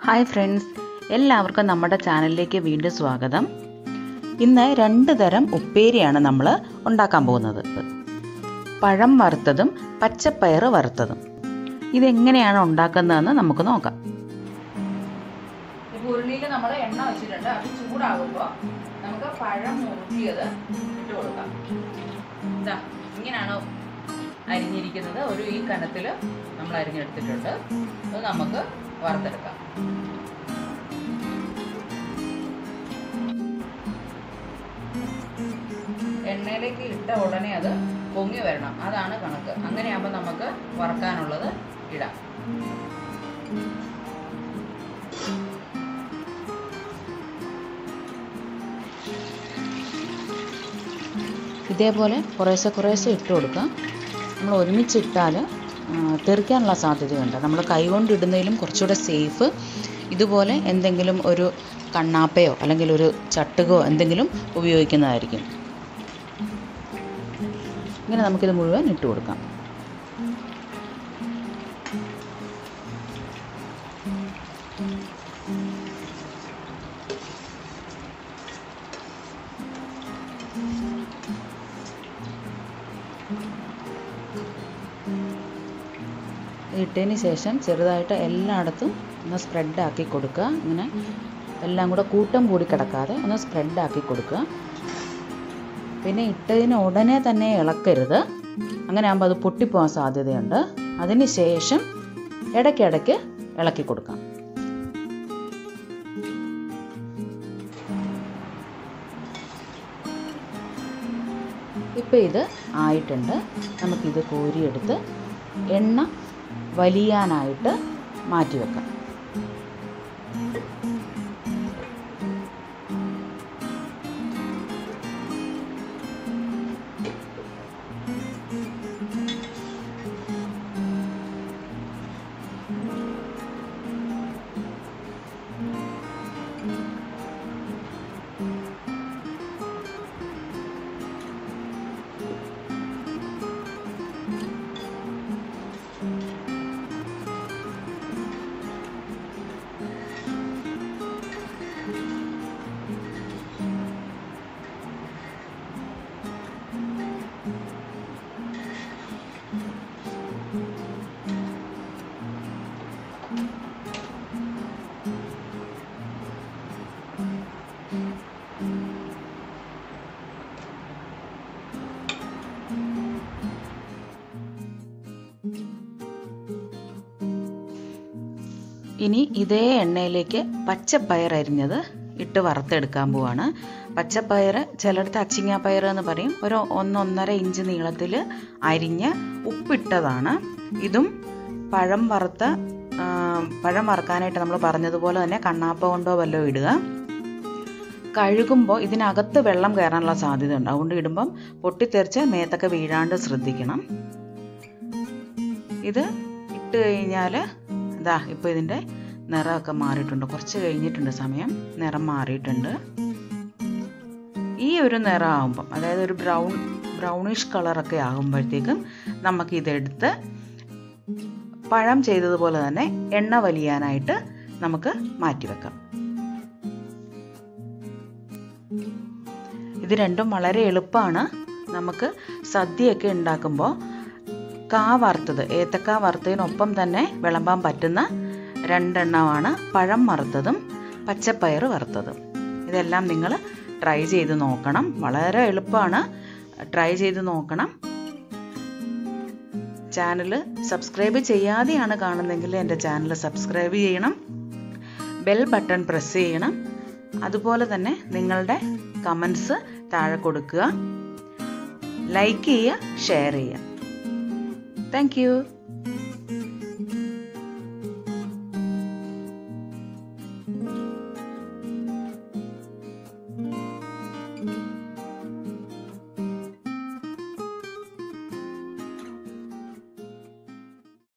hi friends എല്ലാവർക്കും നമ്മുടെ ചാനലിലേക്ക് വീണ്ടും സ്വാഗതം ഇന്ന് രണ്ട് തരം ഉപ്പേരിയാണ് നമ്മൾ ഉണ്ടാക്കാൻ പോകുന്നത് പഴം വറുത്തതും പച്ചപ്പയർ വറുത്തതും ഇതെങ്ങനെയാണ് ഉണ്ടാക്കുന്നതെന്ന് നമുക്ക് നോക്കാം ഇപ്പോൾ ഉരുളിയിൽ നമ്മൾ എണ്ണ വെച്ചിട്ടുണ്ട് അത് ചൂടാകുമ്പോൾ നമുക്ക് പഴം മുറുക്കിയത് ഇട്ട് കൊടുക്കാം ഇതാ ഇങ്ങനെയാണ് അരിഞ്ഞിരിക്കുന്നത് ഒരു ഈ കനത്തിൽ നമ്മൾ അരിഞ്ഞെടുത്തിട്ടുണ്ട് അത് നമുക്ക് വറുത്തെടുക്കാം എണ്ണയിലേക്ക് ഇട്ട ഉടനെ അത് പൊങ്ങി വരണം അതാണ് കണക്ക് അങ്ങനെയാകുമ്പോൾ നമുക്ക് വറക്കാനുള്ളത് ഇടാം ഇതേപോലെ കുറേശ്ശെ കുറേശ്ശെ ഇട്ട് കൊടുക്കുക നമ്മൾ ഒരുമിച്ചിട്ടാൽ തെറിക്കാനുള്ള സാധ്യതയുണ്ട് നമ്മൾ കൈകൊണ്ട് ഇടുന്നതിലും കുറച്ചുകൂടെ സേഫ് ഇതുപോലെ എന്തെങ്കിലും ഒരു കണ്ണാപ്പയോ അല്ലെങ്കിൽ ഒരു ചട്ടുകോ എന്തെങ്കിലും ഉപയോഗിക്കുന്നതായിരിക്കും ഇങ്ങനെ നമുക്കിത് മുഴുവൻ ഇട്ട് കൊടുക്കാം ഇട്ടതിന് ശേഷം ചെറുതായിട്ട് എല്ലായിടത്തും ഒന്ന് സ്പ്രെഡ് ആക്കി കൊടുക്കുക ഇങ്ങനെ എല്ലാം കൂടെ കൂട്ടം കൂടി കിടക്കാതെ ഒന്ന് സ്പ്രെഡ് ആക്കി കൊടുക്കുക പിന്നെ ഇട്ടതിന് ഉടനെ തന്നെ ഇളക്കരുത് അങ്ങനെ ആകുമ്പോൾ അത് പൊട്ടിപ്പോകാൻ സാധ്യതയുണ്ട് അതിന് ശേഷം ഇടയ്ക്കിടയ്ക്ക് ഇളക്കി കൊടുക്കാം ഇപ്പോൾ ഇത് ആയിട്ടുണ്ട് നമുക്കിത് കോരിയെടുത്ത് എണ്ണ വലിയാനായിട്ട് മാറ്റി വെക്കാം ഇനി ഇതേ എണ്ണയിലേക്ക് പച്ചപ്പയർ അരിഞ്ഞത് ഇട്ട് വറുത്തെടുക്കാൻ പോവാണ് പച്ചപ്പയർ ചിലയിടത്ത് അച്ചിങ്ങാപ്പയർ എന്ന് പറയും ഒരു ഒന്നൊന്നര ഇഞ്ച് നീളത്തിൽ അരിഞ്ഞ് ഉപ്പിട്ടതാണ് ഇതും പഴം വറുത്ത പഴം വറുക്കാനായിട്ട് നമ്മൾ പറഞ്ഞതുപോലെ തന്നെ കണ്ണാപ്പ കൊണ്ടോ വല്ലോ ഇടുക കഴുകുമ്പോൾ ഇതിനകത്ത് വെള്ളം കയറാനുള്ള സാധ്യത ഉണ്ട് അതുകൊണ്ട് ഇടുമ്പം പൊട്ടിത്തെറിച്ച് മേത്തൊക്കെ വീഴാണ്ട് ശ്രദ്ധിക്കണം ഇത് ഇട്ട് കഴിഞ്ഞാൽ ഇതാ ഇപ്പോൾ ഇതിൻ്റെ നിറമൊക്കെ മാറിയിട്ടുണ്ട് കുറച്ച് കഴിഞ്ഞിട്ടുണ്ട് സമയം നിറം മാറിയിട്ടുണ്ട് ഈ ഒരു നിറം ആകുമ്പം അതായത് ഒരു ബ്രൗൺ ബ്രൗണിഷ് കളറൊക്കെ ആകുമ്പോഴത്തേക്കും നമുക്കിതെടുത്ത് പഴം ചെയ്തതുപോലെ തന്നെ എണ്ണ വലിയാനായിട്ട് നമുക്ക് മാറ്റിവെക്കാം ഇത് രണ്ടും വളരെ എളുപ്പമാണ് നമുക്ക് സദ്യയൊക്കെ ഉണ്ടാക്കുമ്പോൾ കാ വറുത്തത് ഏത്തക്ക വറുത്തതിനൊപ്പം തന്നെ വിളമ്പാൻ പറ്റുന്ന രണ്ടെണ്ണമാണ് പഴം വറുത്തതും പച്ചപ്പയർ വറുത്തതും ഇതെല്ലാം നിങ്ങൾ ട്രൈ ചെയ്ത് നോക്കണം വളരെ എളുപ്പമാണ് ട്രൈ ചെയ്ത് നോക്കണം ചാനൽ സബ്സ്ക്രൈബ് ചെയ്യാതെയാണ് കാണുന്നതെങ്കിൽ എൻ്റെ ചാനൽ സബ്സ്ക്രൈബ് ചെയ്യണം ബെൽ ബട്ടൺ പ്രസ് ചെയ്യണം അതുപോലെ തന്നെ നിങ്ങളുടെ കമൻസ് താഴെ കൊടുക്കുക ലൈക്ക് ചെയ്യുക ഷെയർ ചെയ്യുക താങ്ക്